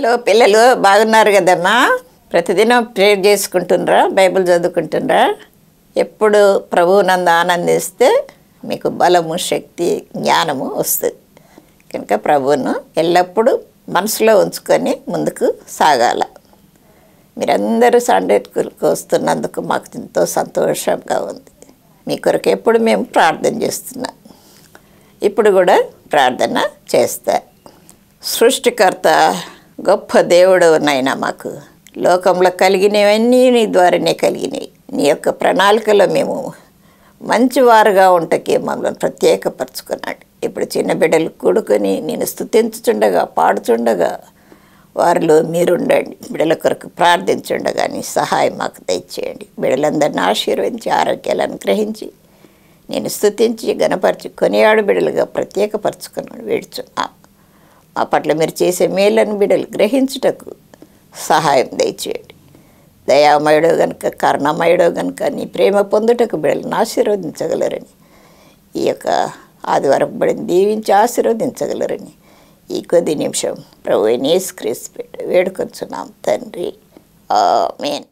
Hello పిల్లలు బాగున్నారు కదమ్మా ప్రతిదినం ప్రేయర్ చేసుకుంటుండ్రా బైబిల్ చదువుకుంటుండ్రా ఎప్పుడు ప్రభువు నందు ఆనందిస్తే మీకు బలము శక్తి జ్ఞానము వస్తుంది కనుక ప్రభువును ఎల్లప్పుడూ మనసులో ఉంచుకొని ముందుకు సాగాల మీరందరూ సండే స్కూల్కి వస్తున్నందుకు మాకు ఎంతో సంతోషంగా ఉంది మీ కొరకు ఎప్పుడు మేము ప్రార్థన చేస్తున్నాం ఇప్పుడు కూడా ప్రార్థన చేస్తా సృష్టికర్త గొప్ప దేవుడు నైనా మాకు లోకంలో కలిగినవన్నీ నీ ద్వారానే కలిగినాయి నీ యొక్క ప్రణాళికలో మేము మంచివారుగా ఉంటకే మమ్మల్ని ప్రత్యేకపరచుకున్నాడు ఇప్పుడు చిన్న బిడ్డలు కూడుకొని నేను స్థుతించుచుండగా పాడుచుండగా వారిలో మీరుండండి బిడ్డల కొరకు ప్రార్థించుండగా నీ సహాయం మాకు దయచేయండి బిడ్డలందరినీ ఆశీర్వదించి ఆరోగ్యాలు అనుగ్రహించి నేను స్థుతించి గణపరిచి కొనియాడు బిడ్డలుగా ప్రత్యేకపరచుకున్నాడు వేడుచున్నా మా పట్ల మీరు చేసే మేలను బిడ్డలు గ్రహించుటకు సహాయం దయచేయండి దయామయుడు గనుక కరుణమయుడు గనుక నీ ప్రేమ పొందుటకు బిడ్డలను ఆశీర్వదించగలరని ఈ యొక్క ఆదివారం బడిని దీవించి ఆశీర్వదించగలరని ఈ కొద్ది నిమిషం ప్రభు నేస్క్రీస్ పెట్టి వేడుకొచ్చున్నాం తండ్రి ఆమేన్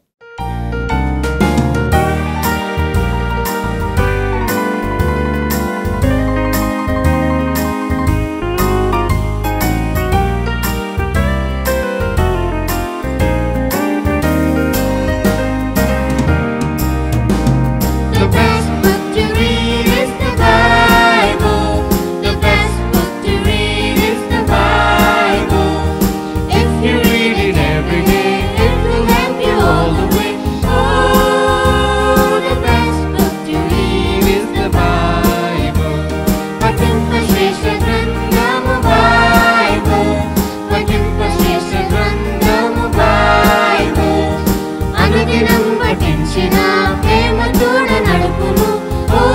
The best book to read is the Bible. The best book to read is the Bible. If you read it every day, it will help you all the way. Oh, the best book to read is the Bible. పఠింపశేష గ్రంథము Bible. పఠింపశేష గ్రంథము Bible. అనుదినం పఠించిన ప్రేమ తోడ నడుపును ఓ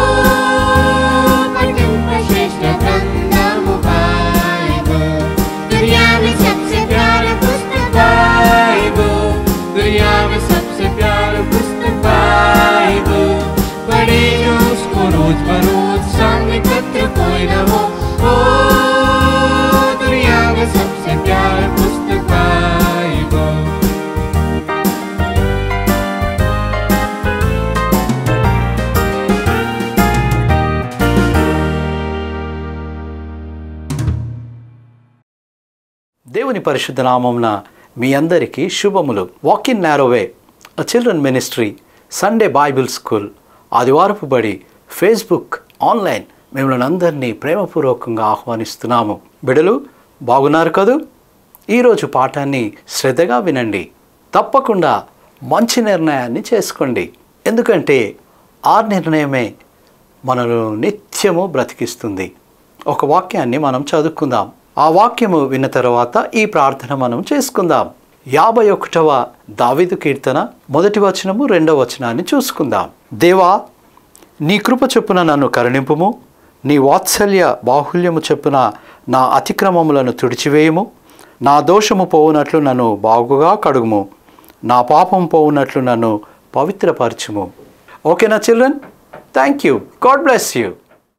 పఠింప శ్రేష్ఠ గ్రంథము Bible दुनिया में सबसे प्यारा पुस्तक बाइबल दुनिया में सबसे प्यारा पुस्तक बाइबल पढ़े जो उसको रोज बरोज संग एकत्र कोई न हो ओ दुनिया में सबसे प्यारा पुस्तक बाइबल దేవుని పరిశుద్ధ నామమున మీ అందరికీ శుభములు walk in narrow way a children ministry Sunday Bible school ఆదివారపు బడి ఫేస్బుక్ ఆన్లైన్ మిమ్మల్ని అందరినీ ప్రేమపూర్వకంగా ఆహ్వానిస్తున్నాము బిడలు బాగున్నారు కదూ ఈరోజు పాఠాన్ని శ్రద్ధగా వినండి తప్పకుండా మంచి నిర్ణయాన్ని చేసుకోండి ఎందుకంటే ఆ నిర్ణయమే మనను నిత్యము బ్రతికిస్తుంది ఒక వాక్యాన్ని మనం చదువుకుందాం ఆ వాక్యము విన్న తర్వాత ఈ ప్రార్థన మనం చేసుకుందాం యాభై ఒకటవ దావిదు కీర్తన మొదటి వచనము రెండవ వచనాన్ని చూసుకుందాం దేవా నీ కృప చొప్పున నన్ను కరుణింపుము నీ వాత్సల్య బాహుల్యము చొప్పున నా అతిక్రమములను తుడిచివేయము నా దోషము పోవునట్లు నన్ను బాగుగా కడుగుము నా పాపం పోవునట్లు నన్ను పవిత్రపరచుము ఓకేనా children thank you God bless you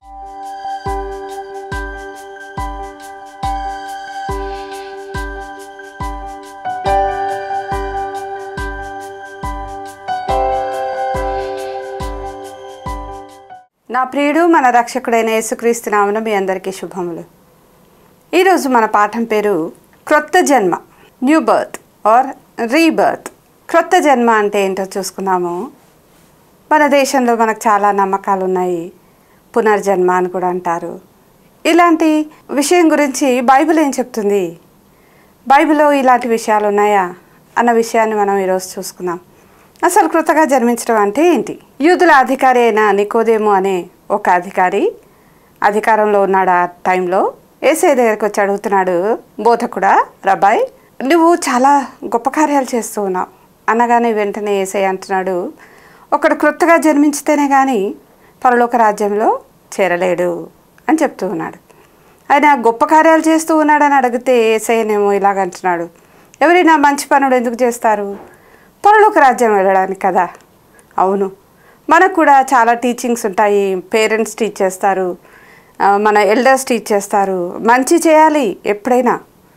నా ప్రియుడు మన రక్షకుడైన యేసుక్రీస్తు నామన మీ అందరికీ శుభములు ఈరోజు మన పాఠం పేరు క్రొత్త జన్మ న్యూ బర్త్ ఆర్ రీబర్త్ క్రొత్త జన్మ అంటే ఏంటో చూసుకుందాము మన దేశంలో మనకు చాలా నమ్మకాలు ఉన్నాయి పునర్జన్మ అని కూడా అంటారు ఇలాంటి విషయం గురించి బైబిల్ ఏం చెప్తుంది బైబిల్లో ఇలాంటి విషయాలు ఉన్నాయా అన్న విషయాన్ని మనం ఈరోజు చూసుకుందాం అసలు కృతగా జన్మించడం అంటే ఏంటి యూదుల అధికారి అయిన నికోదేము అనే ఒక అధికారి అధికారంలో ఉన్నాడు ఆ టైంలో ఏసై దగ్గరికి వచ్చి అడుగుతున్నాడు బోధకుడా రబాయ్ నువ్వు చాలా గొప్ప కార్యాలు చేస్తూ ఉన్నావు అనగానే వెంటనే ఏసై అంటున్నాడు ఒకడు క్రొత్తగా జన్మించితేనే కానీ పరలోక రాజ్యంలో చేరలేడు అని చెప్తూ ఉన్నాడు ఆయన గొప్ప కార్యాలు చేస్తూ ఉన్నాడని అడిగితే ఏసయ్యనేమో ఇలాగ అంటున్నాడు ఎవరైనా మంచి పనులు ఎందుకు చేస్తారు పరలోక రాజ్యం వెళ్ళడానికి కదా అవును మనకు కూడా చాలా టీచింగ్స్ ఉంటాయి పేరెంట్స్ టీచ్ చేస్తారు ఆ, మన ఎల్డర్స్ టీచ్ చేస్తారు మంచి చేయాలి ఎప్పుడైనా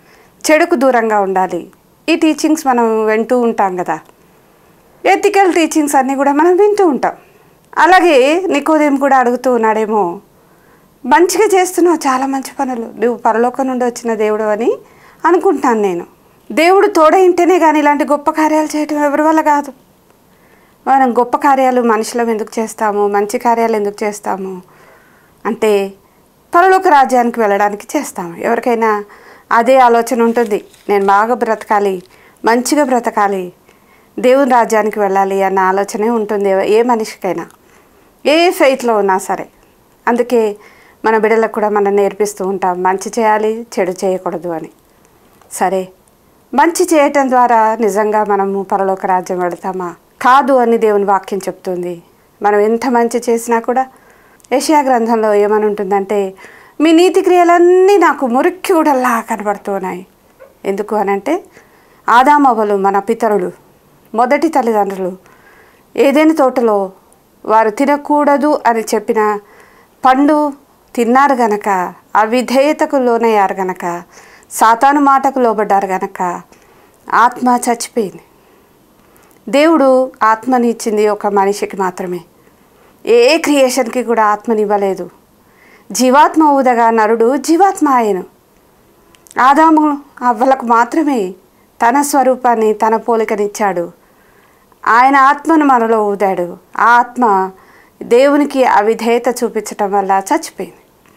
చెడుకు దూరంగా ఉండాలి ఈ టీచింగ్స్ మనం వింటూ ఉంటాం కదా ఎథికల్ టీచింగ్స్ అన్నీ కూడా మనం వింటూ ఉంటాం అలాగే నికోదేం కూడా అడుగుతూ ఉన్నాడేమో మంచిగా చేస్తున్నావు చాలా మంచి పనులు నువ్వు పరలోకం నుండి వచ్చిన దేవుడు అని అనుకుంటాను నేను దేవుడు తోడైంటేనే కానీ ఇలాంటి గొప్ప కార్యాలు చేయటం ఎవరి వల్ల కాదు మనం గొప్ప కార్యాలు మనుషులం ఎందుకు చేస్తాము మంచి కార్యాలు ఎందుకు చేస్తాము అంటే పరలోక రాజ్యానికి వెళ్ళడానికి చేస్తాము ఎవరికైనా అదే ఆలోచన ఉంటుంది నేను బాగా బ్రతకాలి మంచిగా బ్రతకాలి దేవుని రాజ్యానికి వెళ్ళాలి అన్న ఆలోచనే ఉంటుంది ఎవ- ఏ మనిషికైనా ఏ ఫెయిత్లో ఉన్నా సరే అందుకే మన బిడ్డలకు కూడా మనం నేర్పిస్తూ ఉంటాం మంచి చేయాలి చెడు చేయకూడదు అని సరే మంచి చేయటం ద్వారా నిజంగా మనము పరలోక రాజ్యం వెళతామా కాదు అని దేవుని వాక్యం చెప్తుంది మనం ఎంత మంచి చేసినా కూడా యెషయా గ్రంథంలో ఏమని ఉంటుందంటే మీ నీతి క్రియలన్నీ నాకు మురికి కూడల్లా కనబడుతున్నాయి ఎందుకు అనంటే ఆదామవ్వలు మన పితరులు మొదటి తల్లిదండ్రులు ఏదైనా తోటలో వారు తినకూడదు అని చెప్పిన పండు తిన్నారు గనక అవిధేయతకు లోనయ్యారు గనక సాతాను మాటకు లోబడ్డారు గనక ఆత్మ చచ్చిపోయింది దేవుడు ఆత్మని ఇచ్చింది ఒక మనిషికి మాత్రమే ఏ క్రియేషన్కి కూడా ఆత్మనివ్వలేదు జీవాత్మ ఊదగా నరుడు జీవాత్మ ఆయను ఆదాము అవ్వలకు మాత్రమే తన స్వరూపాన్ని తన పోలికనిచ్చాడు ఆయన ఆత్మను మనలో ఊదాడు ఆ ఆత్మ దేవునికి అవిధేయత చూపించటం వల్ల చచ్చిపోయింది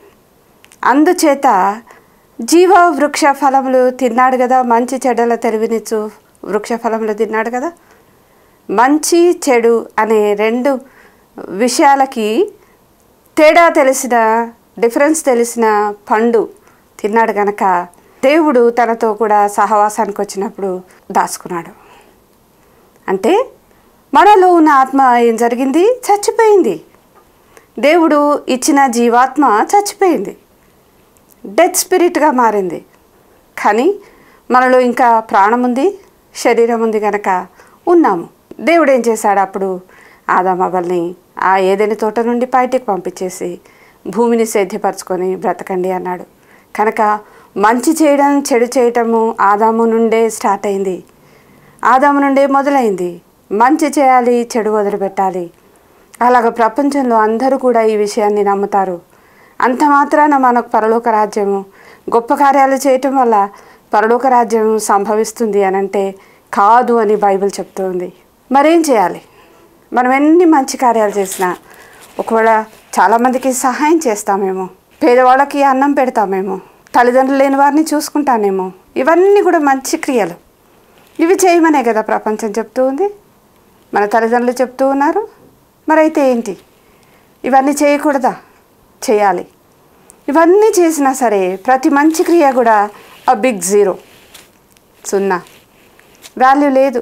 అందుచేత జీవ వృక్ష ఫలములు తిన్నాడు కదా మంచి చెడ్డల తెలివినిచ్చు వృక్ష ఫలములు తిన్నాడు కదా మంచి చెడు అనే రెండు విషయాలకి తేడా తెలిసిన డిఫరెన్స్ తెలిసిన పండు తిన్నాడు గనక దేవుడు తనతో కూడా సహవాసానికి వచ్చినప్పుడు దాచుకున్నాడు అంటే మనలో ఉన్న ఆత్మ ఏం జరిగింది చచ్చిపోయింది దేవుడు ఇచ్చిన జీవాత్మ చచ్చిపోయింది డెత్ స్పిరిట్గా మారింది కానీ మనలో ఇంకా ప్రాణం ఉంది శరీరం ఉంది కనుక ఉన్నాము దేవుడు ఏం చేశాడు అప్పుడు ఆదామవ్వల్ని ఆ ఏదైనా తోట నుండి బయటికి పంపించేసి భూమిని సేద్యపరచుకొని బ్రతకండి అన్నాడు కనుక మంచి చేయడం చెడు చేయటము ఆదాము నుండే స్టార్ట్ అయింది ఆదాము నుండే మొదలైంది మంచి చేయాలి చెడు వదిలిపెట్టాలి అలాగ ప్రపంచంలో అందరూ కూడా ఈ విషయాన్ని నమ్ముతారు అంత మాత్రాన మనకు పరలోక రాజ్యము గొప్ప కార్యాలు చేయటం వల్ల పరలోక రాజ్యం సంభవిస్తుంది అని అంటే కాదు అని బైబిల్ చెప్తుంది మరేం చేయాలి మనం ఎన్ని మంచి కార్యాలు చేసినా ఒకవేళ చాలామందికి సహాయం చేస్తామేమో పేదవాళ్ళకి అన్నం పెడతామేమో తల్లిదండ్రులు లేని వారిని చూసుకుంటానేమో ఇవన్నీ కూడా మంచి క్రియలు ఇవి చేయమనే కదా ప్రపంచం చెప్తూ ఉంది మన తల్లిదండ్రులు చెప్తూ ఉన్నారు మరైతే ఏంటి ఇవన్నీ చేయకూడదా చేయాలి ఇవన్నీ చేసినా సరే ప్రతి మంచి క్రియ కూడా ఆ బిగ్ జీరో సున్నా వాల్యూ లేదు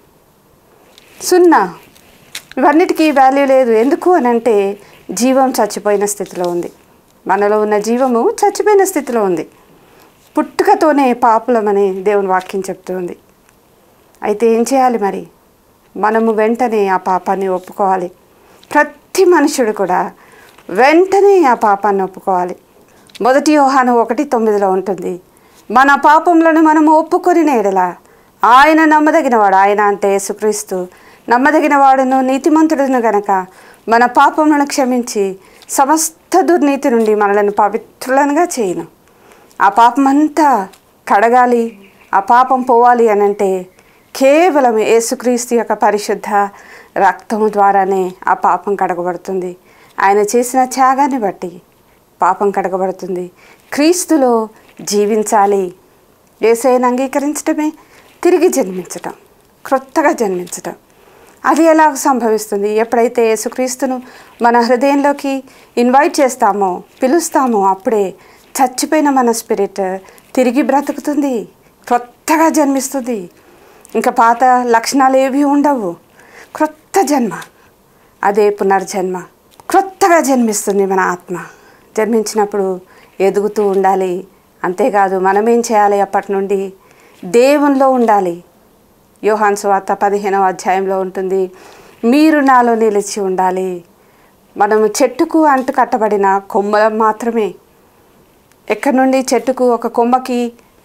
సున్నా ఇవన్నిటికీ వాల్యూ లేదు ఎందుకు అని అంటే జీవం చచ్చిపోయిన స్థితిలో ఉంది మనలో ఉన్న జీవము చచ్చిపోయిన స్థితిలో ఉంది పుట్టుకతోనే పాపులమని దేవుని వాక్యం చెప్తుంది అయితే ఏం చేయాలి మరి మనము వెంటనే ఆ పాపాన్ని ఒప్పుకోవాలి ప్రతి మనుషుడు కూడా వెంటనే ఆ పాపాన్ని ఒప్పుకోవాలి మొదటి యోహాను ఒకటి తొమ్మిదిలో ఉంటుంది మన పాపములను మనము ఒప్పుకొని నేడలా ఆయన నమ్మదగినవాడు ఆయన అంటే యేసుక్రీస్తు నమ్మదగిన వాడును నీతిమంతుడును గనక మన పాపములను క్షమించి సమస్త దుర్నీతి నుండి మనలను పవిత్రులనుగా చేయను ఆ పాపం అంతా కడగాలి ఆ పాపం పోవాలి అని అంటే కేవలం యేసుక్రీస్తు యొక్క పరిశుద్ధ రక్తము ద్వారానే ఆ పాపం కడగబడుతుంది ఆయన చేసిన త్యాగాన్ని బట్టి పాపం కడగబడుతుంది క్రీస్తులో జీవించాలి ఏసైని అంగీకరించడమే తిరిగి జన్మించటం క్రొత్తగా జన్మించటం అది ఎలా సంభవిస్తుంది ఎప్పుడైతే యేసుక్రీస్తును మన హృదయంలోకి ఇన్వైట్ చేస్తామో పిలుస్తామో అప్పుడే చచ్చిపోయిన మన స్పిరిట్ తిరిగి బ్రతుకుతుంది క్రొత్తగా జన్మిస్తుంది ఇంకా పాత లక్షణాలు ఏవి ఉండవు క్రొత్త జన్మ అదే పునర్జన్మ క్రొత్తగా జన్మిస్తుంది మన ఆత్మ జన్మించినప్పుడు ఎదుగుతూ ఉండాలి అంతేకాదు మనం ఏం చేయాలి అప్పటి నుండి దేవునిలో ఉండాలి యోహాన్ సువార్త పదిహేనవ అధ్యాయంలో ఉంటుంది మీరు నాలో నిలిచి ఉండాలి మనము చెట్టుకు అంటు కట్టబడిన కొమ్మలం మాత్రమే ఎక్కడి నుండి చెట్టుకు ఒక కొమ్మకి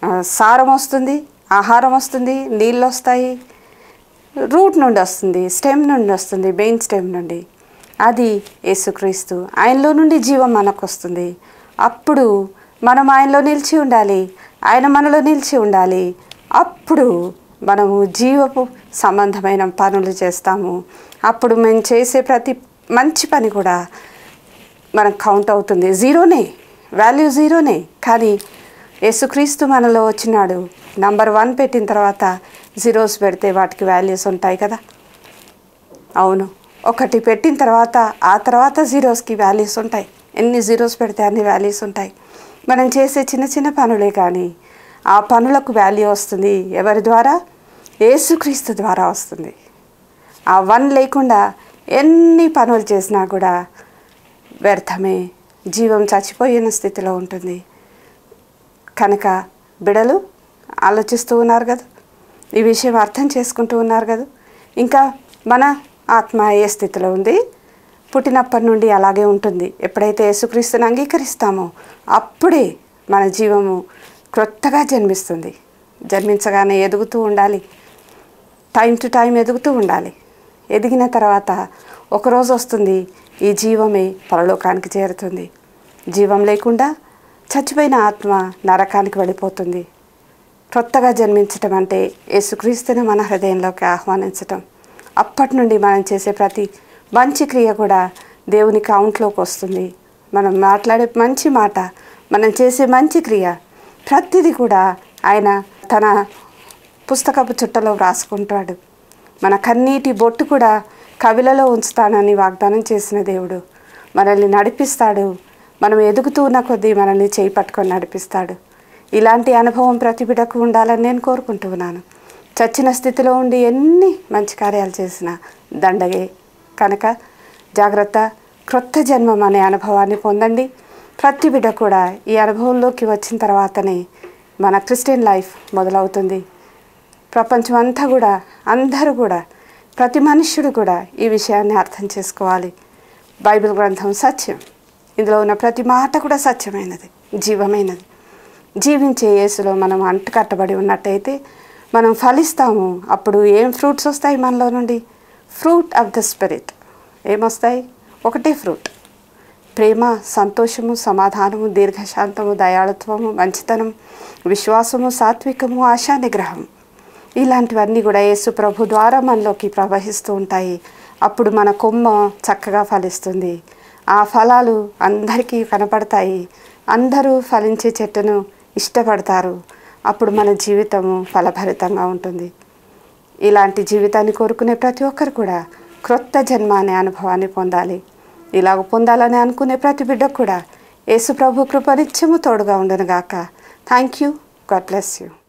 ఆ, సారం వస్తుంది ఆహారం వస్తుంది నీళ్ళు వస్తాయి రూట్ నుండి వస్తుంది స్టెమ్ నుండి వస్తుంది మెయిన్ స్టెమ్ నుండి అది యేసుక్రీస్తు ఆయనలో నుండి జీవం మనకు వస్తుంది అప్పుడు మనం ఆయనలో నిలిచి ఉండాలి ఆయన మనలో నిలిచి ఉండాలి అప్పుడు మనము జీవపు సంబంధమైన పనులు చేస్తాము అప్పుడు మేము చేసే ప్రతి మంచి పని కూడా మనకు కౌంట్ అవుతుంది జీరోనే వాల్యూ జీరోనే కానీ యేసుక్రీస్తు మనలో వచ్చినాడు నంబర్ వన్ పెట్టిన తర్వాత జీరోస్ పెడితే వాటికి వాల్యూస్ ఉంటాయి కదా అవును ఒకటి పెట్టిన తర్వాత ఆ తర్వాత జీరోస్కి వాల్యూస్ ఉంటాయి ఎన్ని జీరోస్ పెడితే అన్ని వాల్యూస్ ఉంటాయి మనం చేసే చిన్న చిన్న పనులే కానీ ఆ పనులకు వాల్యూ వస్తుంది ఎవరి ద్వారా యేసుక్రీస్తు ద్వారా వస్తుంది ఆ వన్ లేకుండా ఎన్ని పనులు చేసినా కూడా వ్యర్థమే జీవం చచ్చిపోయిన స్థితిలో ఉంటుంది కనుక బిడలు ఆలోచిస్తూ ఉన్నారు కదా ఈ విషయం అర్థం చేసుకుంటూ ఉన్నారు కదా ఇంకా మన ఆత్మ ఏ స్థితిలో ఉంది పుట్టినప్పటి నుండి అలాగే ఉంటుంది ఎప్పుడైతే యేసుక్రీస్తుని అంగీకరిస్తామో అప్పుడే మన జీవము క్రొత్తగా జన్మిస్తుంది జన్మించగానే ఎదుగుతూ ఉండాలి టైం టు టైం ఎదుగుతూ ఉండాలి ఎదిగిన తర్వాత ఒకరోజు వస్తుంది ఈ జీవమే పరలోకానికి చేరుతుంది జీవం లేకుండా చచ్చిపోయిన ఆత్మ నరకానికి వెళ్ళిపోతుంది క్రొత్తగా జన్మించటం అంటే యేసుక్రీస్తుని మన హృదయంలోకి ఆహ్వానించటం అప్పటి నుండి మనం చేసే ప్రతి మంచి క్రియ కూడా దేవుని కౌంట్లోకి వస్తుంది మనం మాట్లాడే మంచి మాట మనం చేసే మంచి క్రియ ప్రతిదీ కూడా ఆయన తన పుస్తకపు చుట్టలో వ్రాసుకుంటాడు మన కన్నీటి బొట్టు కూడా కవిలలో ఉంచుతానని వాగ్దానం చేసిన దేవుడు మనల్ని నడిపిస్తాడు మనం ఎదుగుతూ ఉన్న కొద్దీ మనల్ని చేయి పట్టుకొని నడిపిస్తాడు ఇలాంటి అనుభవం ప్రతి బిడ్డకు ఉండాలని నేను కోరుకుంటున్నాను చచ్చిన స్థితిలో ఉండి ఎన్ని మంచి కార్యాలు చేసినా దండగే కనుక జాగ్రత్త క్రొత్త జన్మం అనే అనుభవాన్ని పొందండి ప్రతి బిడ్డ కూడా ఈ అనుభవంలోకి వచ్చిన తర్వాతనే మన క్రిస్టియన్ లైఫ్ మొదలవుతుంది ప్రపంచం అంతా కూడా అందరూ కూడా ప్రతి మనుష్యుడు కూడా ఈ విషయాన్ని అర్థం చేసుకోవాలి బైబిల్ గ్రంథం సత్యం ఇందులో ఉన్న ప్రతి మాట కూడా సత్యమైనది జీవమైనది జీవించే యేసులో మనం అంటుకట్టబడి ఉన్నట్టయితే మనం ఫలిస్తాము అప్పుడు ఏం ఫ్రూట్స్ వస్తాయి మనలో నుండి ఫ్రూట్ ఆఫ్ ద స్పిరిట్ ఏమొస్తాయి ఒకటే ఫ్రూట్ ప్రేమ సంతోషము సమాధానము దీర్ఘశాంతము దయాళుత్వము మంచితనం విశ్వాసము సాత్వికము ఆశా నిగ్రహం ఇలాంటివన్నీ కూడా యేసు ప్రభు ద్వారా మనలోకి ప్రవహిస్తూ ఉంటాయి అప్పుడు మన కొమ్మ చక్కగా ఫలిస్తుంది ఆ ఫలాలు అందరికీ కనపడతాయి అందరూ ఫలించే చెట్టును ఇష్టపడతారు అప్పుడు మన జీవితము ఫలభరితంగా ఉంటుంది ఇలాంటి జీవితాన్ని కోరుకునే ప్రతి ఒక్కరు కూడా క్రొత్త జన్మ అనే అనుభవాన్ని పొందాలి ఇలాగ పొందాలని అనుకునే ప్రతి బిడ్డకు కూడా యేసు ప్రభు కృప నిత్యము తోడుగా ఉండనుగాక thank you God bless you